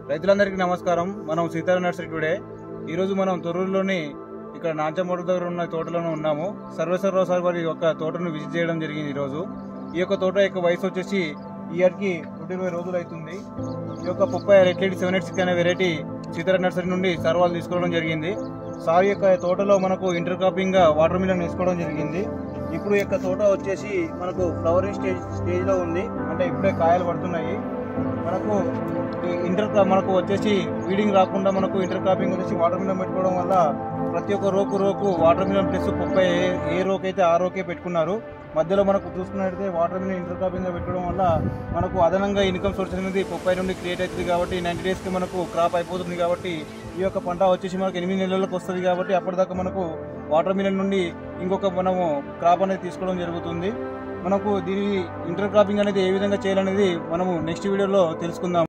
రైతులందరికీ నమస్కారం మనం సీతారాం నర్సరీ టుడే ఈరోజు మనం తొర్రూరులోని ఇక్కడ నాంచమోట దగ్గర ఉన్న తోటలోనే ఉన్నాము సర్వేశ్వరరావు సార్ వారి యొక్క తోటను విజిట్ చేయడం జరిగింది ఈరోజు ఈ యొక్క తోట యొక్క వయసు వచ్చేసి ఇయర్కి నూట ఇరవై రోజులు అవుతుంది ఈ యొక్క papaya red lady seven eight six అనే వెరైటీ సీతారాం నర్సరీ నుండి సార్ వాళ్ళు తీసుకోవడం జరిగింది సార్ యొక్క తోటలో మనకు ఇంటర్ క్రాపింగ్ గా వాటర్ మిలన్ వేసుకోవడం జరిగింది ఇప్పుడు ఈ యొక్క తోట వచ్చేసి మనకు ఫ్లవరింగ్ స్టేజ్ స్టేజ్ లో ఉంది అంటే ఇప్పుడే కాయలు పడుతున్నాయి మనకు ఈ ఇంటర్ క్రా- మనకు వచ్చేసి వీడింగ్ రాకుండా మనకు ఇంటర్ క్రాపింగ్ వచ్చేసి వాటర్ మిలన్ పెట్టుకోవడం వల్ల ప్రతి ఒక్క రోకు రోకు వాటర్ మిలన్ ప్లస్ పొప్పై ఏ- ఏ రోక్ అయితే ఆ రోకే పెట్టుకున్నారు మధ్యలో మనకు చూసుకున్నట్టయితే వాటర్ మిలన్ ఇంటర్ క్రాపింగ్ గా పెట్టుకోవడం వల్ల మనకు అదనంగా ఇన్కమ్ సోర్స్ అనేది పొప్పై నుండి క్రియేట్ అవుతుంది కాబట్టి నైన్టీ డేస్ కి మనకు క్రాప్ అయిపోతుంది కాబట్టి ఈ యొక్క పంట వచ్చేసి మనకు ఎనిమిది నెలలకు వస్తుంది కాబట్టి అప్పటిదాకా మనకు వాటర్ మిలన్ నుండి ఇంకొక మనము క్రాప్ అనేది తీసుకోవడం జరుగుతుంది మనకు దీని ఇంటర్ క్రాపింగ్ అనేది ఏ విధంగా చేయాలనేది మనము నెక్స్ట్ వీడియోలో తెలుసుకుందాం